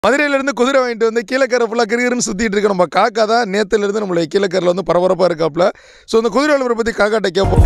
மதுரையிலேருந்து குதிரை வாங்கிட்டு வந்து கீழக்கரை ஃபுல்லாக கிரிகிருன்னு சுற்றிட்டு இருக்க நம்ம காக்கா தான் நேற்றுலேருந்து நம்மளுடைய கீழக்கரில் வந்து பரபரப்பாக இருக்காப்புல ஸோ இந்த குதிரை வளர்ப்பை பற்றி காக்காட்ட கேட்போம்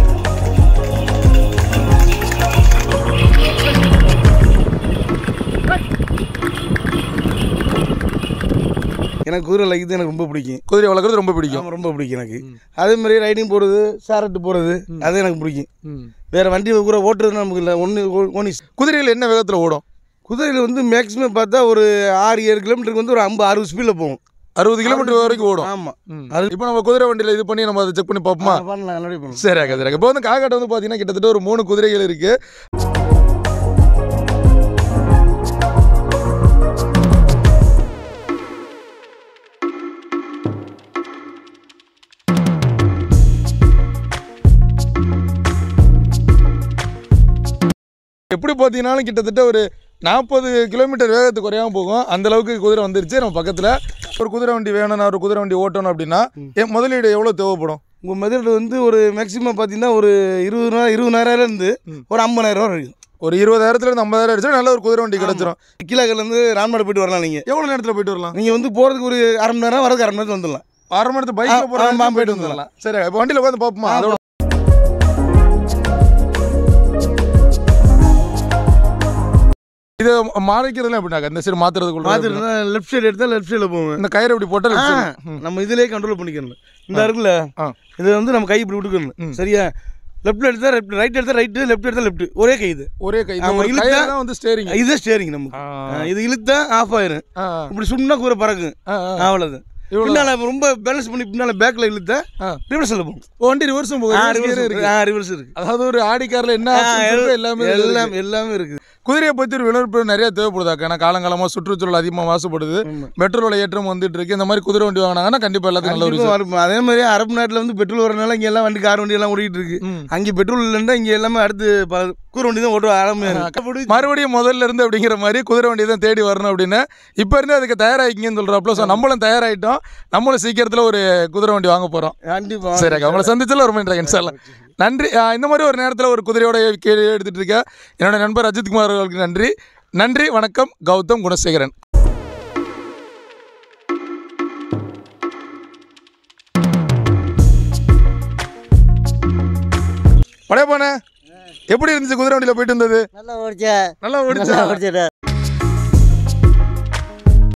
எனக்கு குதிரை லைக்கிறது எனக்கு ரொம்ப பிடிக்கும் குதிரை வளர்க்குறது ரொம்ப பிடிக்கும் ஆமாம் ரொம்ப பிடிக்கும் எனக்கு அதே மாதிரி ரைடிங் போகிறது சாரட்டு போகிறது அது எனக்கு பிடிக்கும் வேறு வண்டி கூட ஓட்டுறது நமக்கு இல்லை ஒன்று ஒன்று குதிரையில் என்ன வேகத்தில் ஓடும் குதிரையில் வந்து மேக்ஸிமம் பார்த்தா ஒரு ஆறு ஏழு கிலோமீட்டருக்கு வந்து ஒரு ஐம்பது அறுபது ஸ்பீடில் போகும் அறுபது கிலோமீட்டர் வரைக்கும் ஓடும் ஆமாம் அது இப்போ நம்ம குதிரை வண்டியில் இது பண்ணி நம்ம அதை செக் பண்ணி பார்ப்போமா பண்ணலாம் நல்லபடியாக பண்ணலாம் சரி அக்கா சரி அக்கா இப்போ வந்து காக்காட்ட வந்து பார்த்தீங்கன்னா கிட்டத்தட்ட ஒரு மூணு குதிரைகள் இருக்கு எப்படி பார்த்தீங்கன்னாலும் கிட்டத்தட்ட ஒரு நாற்பது கிலோமீட்டர் வேகத்துக்கு குறையாம போகும் அந்த அளவுக்கு குதிரை வந்துருச்சு நம்ம பக்கத்தில் ஒரு குதிரை வண்டி வேணும் நான் ஒரு குதிரை வண்டி ஓட்டணும் அப்படின்னா என் முதலீடு எவ்வளோ தேவைப்படும் உங்கள் மெதட் வந்து ஒரு மேக்ஸிமம் பார்த்தீங்கன்னா ஒரு இருபது இருபதாயிரம்லேருந்து ஒரு ஐம்பதாயிரம் வரைக்கும் ஒரு இருபதாயிரத்துல இருந்து ஐம்பதாயிரம் அடிச்சா நல்ல ஒரு குதிரை வண்டி கிடைச்சிரும் கீழக்கல்லேருந்து ராம்நாடு போயிட்டு வரலாம் நீங்கள் எவ்வளோ நேரத்தில் போயிட்டு வரலாம் நீங்கள் வந்து போகிறதுக்கு ஒரு அரை மணி நேரம் வரதுக்கு அரை மணி நேரத்தில் வந்துடலாம் அரை மணி நேரத்து பைக்கில் ஆ, போகிற ஆ, போயிட்டு போயிட்டு வந்துடலாம் சரி இப்போ வண்டியில் உட்காந்து பார்ப்போமா ஆ, அதோட இது மாறிக்கிறதுலாம் எப்படின்னாக்கா இந்த சைடு மாத்துறதுக்குள்ள பார்த்துட்டு லெஃப்ட் சைடு எடுத்தால் லெஃப்ட் சைடில் போவேன் இந்த கயிறு இப்படி போட்டால் ஆ, left side. ம். நம்ம இதிலே கண்ட்ரோல் பண்ணிக்கணும் இந்த இருக்குல்ல ஆ. இது வந்து நம்ம கை இப்படி விட்டுக்கணும் சரியா லெஃப்ட் எடுத்தா லெஃப்ட் ரைட் எடுத்தா ரைட்டு லெஃப்ட் எடுத்தா லெஃப்ட் ஒரே கை இது ஒரே கை இந்த ஆமா, ஒரு இழுத்தா- கயிறு தான் வந்து ஸ்டேரிங் இதுதான் ஸ்டேரிங் நமக்கு ஆ, இது இழுத்தா ஆஃப் ஆயிரும் இப்படி சுண்ணா கூரை பறக்கும் அவ்வளோது இவ்வளவு. பின்னால ரொம்ப பேலன்ஸ் பண்ணி பின்னால பேக்ல இழுத்தா ஆ. ரிவர்ஸில் போகும் வண்டி ரிவர்ஸும் போகும் ஆ reverse gear ரிவர்ஸ் இருக்கு இருக்கு ஆ ரிவர்ஸ் இருக்கு அதாவது ஒரு ஆடி கார்ல என்ன ஆ, options இருக்கோ எல்லாமே இதுல இருக்கு. எல்லாம் எல்லாமே இருக்குது குதிரையை பற்றி ஒரு விழிப்புணர்வு நிறைய தேவைப்படுதாக்கா ஏன்னா காலங்காலமாக சுற்றுச்சூழல் அதிகமாக மாசுபடுது ஆமா. பெட்ரோல் விலை ஏற்றம் வந்துட்டு இருக்கு இந்த மாதிரி குதிரை வண்டி வாங்கினாங்கன்னா கண்டிப்பாக எல்லாத்துக்கும் நல்ல ஒரு கண்டிப்பா வரும். அதே மாதிரி அரபு நாட்டில் வந்து பெட்ரோல் வரனால இங்க எல்லாம் வண்டி கார் வண்டி எல்லாம் ஓடிட்டு இருக்கு ம். அங்கே பெட்ரோல் இல்லைன்னா இங்க எல்லாமே அடுத்து ப- கூரை வண்டி தான் ஓட்ட ஆரம்பிச்சு மறுபடியும் முதல்ல இருந்து அப்படிங்கிற மாதிரி குதிரை வண்டி தான் தேடி வரணும் அப்படின்னு இப்போ இருந்து அதுக்கு தயாராகிங்கன்னு சொல்கிறாப்புல ஸோ நம்மளும் தயாராகிட்டோம் நம்மளும் சீக்கிரத்தில் ஒரு குதிரை வண்டி வாங்க போகிறோம் கண்டிப்பா சரி அக்கா உங்களை சந்திச்சல ரொம்ப நன்றி இன்ஷால்லாம் நன்றி ஆ, இந்த மாதிரி ஒரு நேரத்தில் ஒரு குதிரையோட கேள்வி எடுத்துட்டு இருக்க என்னோட நண்பர் அஜித்குமார் அவர்களுக்கு நன்றி நன்றி வணக்கம் கௌதம் குணசேகரன் படையப்பானே எப்படி இருந்துச்சு குதிரை வண்டியில் போயிட்டு இருந்தது நல்லா ஓடிச்சா நல்லா ஓடிச்சா நல்லா ஓடிச்சிட